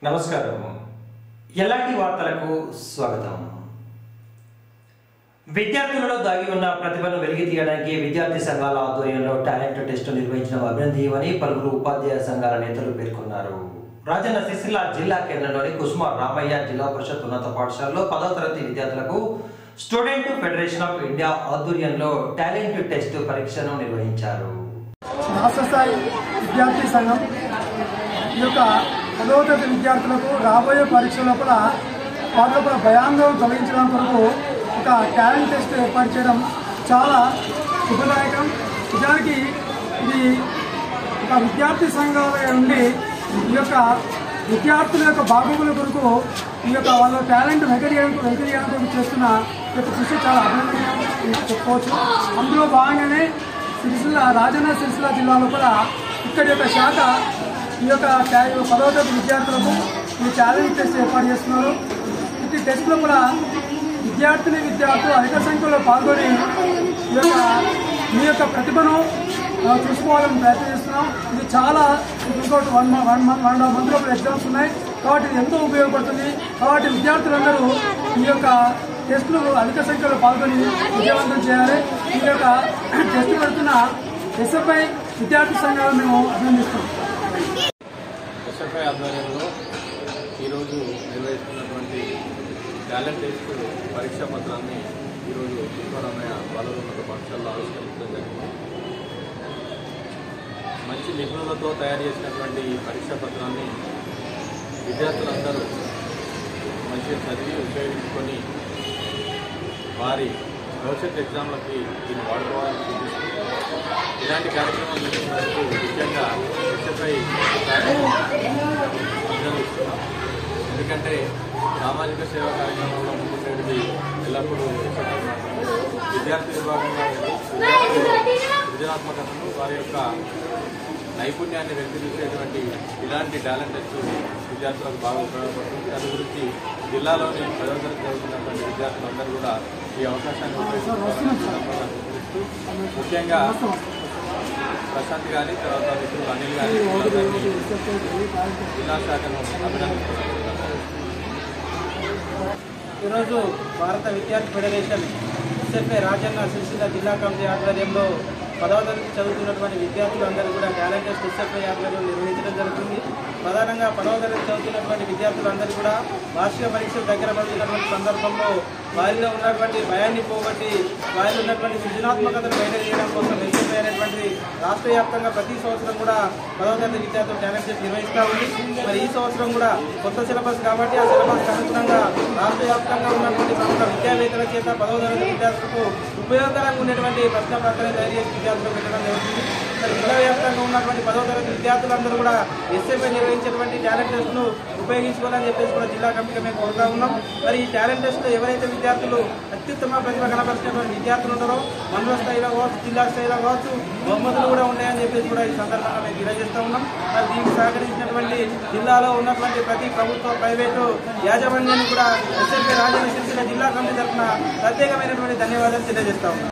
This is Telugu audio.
నమస్కారం ఎలాంటి వార్తలకు స్వాగతం విద్యార్థులలో దాగి ఉన్న ప్రతిభను వెలికి తీయడానికి విద్యార్థి సంఘాల ఆధ్వర్యంలో టాలెంట్ టెస్ట్ నిర్వహించడం అభినందనీయమని పలువురు ఉపాధ్యాయ సంఘాల నేతలు పేర్కొన్నారు రాజన్న సిరిసిల్ల జిల్లా కేంద్రంలోని కుసుమ రామయ్య జిల్లా పరిషత్ ఉన్నత పాఠశాలలో పదవ తరగతి విద్యార్థులకు స్టూడెంట్ ఫెడరేషన్ ఆఫ్ ఇండియా ఆధ్వర్యంలో టాలెంట్ టెస్ట్ పరీక్షను నిర్వహించారు రాష్ట్ర స్థాయి విద్యార్థి సంఘం ఈ యొక్క పదవ తరగతి విద్యార్థులకు రాబోయే పరీక్ష లోపల వాటి లోపల భయాందోళన తొలగించడం కొరకు ఒక టాలెంట్ టెస్ట్ ఏర్పాటు చేయడం చాలా శుభదాయకం నిజానికి ఇది ఒక విద్యార్థి సంఘాల నుండి ఈ యొక్క విద్యార్థుల యొక్క బాగోగుల కొరకు ఈ యొక్క వాళ్ళ టాలెంట్ వెంకటేయడం వెంకటేయడం చేస్తున్న ఈ యొక్క కృషి చాలా అభినందనీయం చెప్పుకోవచ్చు అందులో భాగంగానే సిరిసిల్ల రాజన్న సిరిసిల్ల జిల్లా లోపల ఇక్కడి యొక్క శాఖ ఈ యొక్క టా- ఈ పదవ తరగతి విద్యార్థులకు ఈ టాలెంట్ టెస్ట్ ఏర్పాటు చేస్తున్నారు ఈ టెస్ట్లో కూడా విద్యార్థిని విద్యార్థులు అధిక సంఖ్యలో పాల్గొని ఈ యొక్క మీ యొక్క ప్రతిభను ఆ, చూసుకోవాలని ప్రయత్నం చేస్తున్నాం ఇది చాలా ఇంకోటి వన్ మ- one month one and half month లోపల ఎగ్జామ్స్ ఉన్నాయి కాబట్టి ఇది ఎంతో ఉపయోగపడుతుంది కాబట్టి విద్యార్థులందరూ ఈ యొక్క టెస్టులు అధిక సంఖ్యలో పాల్గొని విజయవంతం చేయాలి ఈ యొక్క టెస్ట్ పెడుతున్న ఎస్ఎఫ్ఐ విద్యార్థి సంఘాలను మేము అభినందిస్తున్నాం ఎస్ఎఫ్ఐ ఆధ్వర్యంలో ఈరోజు నిర్వహిస్తున్నటువంటి టాలెంట్ టెస్ట్ పరీక్షా పత్రాన్ని ఈరోజు సుబ్బారామయ్య బాలరోన్నత పాఠశాలలో ఆవిష్కరించడం జరిగింది మంచి నిపుణులతో తయారు చేసినటువంటి ఈ పరీక్షా పత్రాన్ని విద్యార్థులందరూ మంచిగా చదివి ఉపయోగించుకొని వారి భవిష్యత్ ఎగ్జామ్లకి దీన్ని వాడుకోవాలని చూపిస్తూ ఇలాంటి కార్యక్రమం చేస్తున్నందుకు ముఖ్యంగా ఎస్ఎఫ్ఐ అభినందిస్తున్నాం ఎందుకంటే సామాజిక సేవా కార్యక్రమంలో ముందుండేది ఎల్లప్పుడూ ఎస్ఎఫ్ఐ మాత్రమే. విద్యార్థి విభాగంగా ఉండి విద్యార్థుల సృజనాత్మకతను వారి యొక్క నైపుణ్యాన్ని వ్యక్తీకరించేటువంటి ఇలాంటి టాలెంట్ టెస్ట్ విద్యార్థులకు బాగా ఉపయోగపడుతుంది దాని గురించి జిల్లాలోని పదవ తరగతి చదువుతున్నటువంటి విద్యార్థులందరూ కూడా ఈ అవకాశాన్ని ఉపయోగించుకోవాలని సందర్భంగా సూచిస్తూ ముఖ్యంగా ప్రశాంత్ గారి తర్వాత మిత్రులు అనిల్ గారి వీళ్ళందరినీ జిల్లా శాఖను అభినందిస్తున్నాను ఈరోజు భారత విద్యార్థి ఫెడరేషన్ ఎస్ఎఫ్ఐ రాజన్న సిరిసిల్ల జిల్లా కమిటీ ఆధ్వర్యంలో పదవ తరగతి చదువుతున్నటువంటి విద్యార్థులందరూ కూడా టాలెంట్ టెస్ట్ ఎస్ఎఫ్ఐ ఆధ్వర్యంలో నిర్వహించడం జరుగుతుంది ప్రధానంగా పదవ తరగతి చదువుతున్నటువంటి విద్యార్థులందరూ కూడా వార్షిక పరీక్షలు దగ్గర పడుతున్నటువంటి సందర్భంలో వారిలో ఉన్నటువంటి భయాన్ని పోగొట్టి వారిలో ఉన్నటువంటి సృజనాత్మకతను బయట చేయడం కోసం ఎస్ఎఫ్ఐ అనేటువంటి రాష్ట్ర వ్యాప్తంగా ప్రతి సంవత్సరం కూడా పదవ తరగతి విద్యార్థులు టాలెంట్ టెస్ట్ నిర్వహిస్తూ ఉంది మరి ఈ సంవత్సరం కూడా కొత్త సిలబస్ కాబట్టి ఆ సిలబస్ అనుగుణంగా రాష్ట్ర వ్యాప్తంగా ఉన్నటువంటి ప్రముఖ విద్యావేత్తల చేత పదవ తరగతి విద్యార్థులకు ఉపయోగకరంగా ఉండేటువంటి ప్రశ్న పత్రాన్ని తయారు చేసి విద్యార్థులకు పెట్టడం జరుగుతుంది మరి జిల్లా వ్యాప్తంగా ఉన్నటువంటి పదవ తరగతి విద్యార్థులందరూ కూడా ఎస్ఎఫ్ఐ నిర్వహించేటువంటి టాలెంట్ టెస్ట్ను ఉపయోగించుకోవాలని చెప్పేసి కూడా జిల్లా కమిటీగా మేము కోరుతా ఉన్నాం మరి ఈ టాలెంట్ టెస్ట్ ఎవరైతే విద్యార్థులు అత్యుత్తమ ప్రతిభ కనపరిచినటువంటి విద్యార్థులు ఉంటారో మండల స్థాయిలో కావచ్చు జిల్లా స్థాయిలో కావచ్చు బహుమతులు కూడా ఉన్నాయని చెప్పేసి కూడా ఈ సందర్భంగా మేము తెలియజేస్తా ఉన్నాం మరి దీనికి సహకరించినటువంటి జిల్లాలో ఉన్నటువంటి ప్రతి ప్రభుత్వ ప్రైవేటు యాజమాన్యాన్ని కూడా ఎస్ఎల్పీ రాజన్న సిరిసిల్ల జిల్లా కమిటీ తరఫున ప్రత్యేకమైనటువంటి ధన్యవాదాలు తెలియజేస్తా ఉన్నాం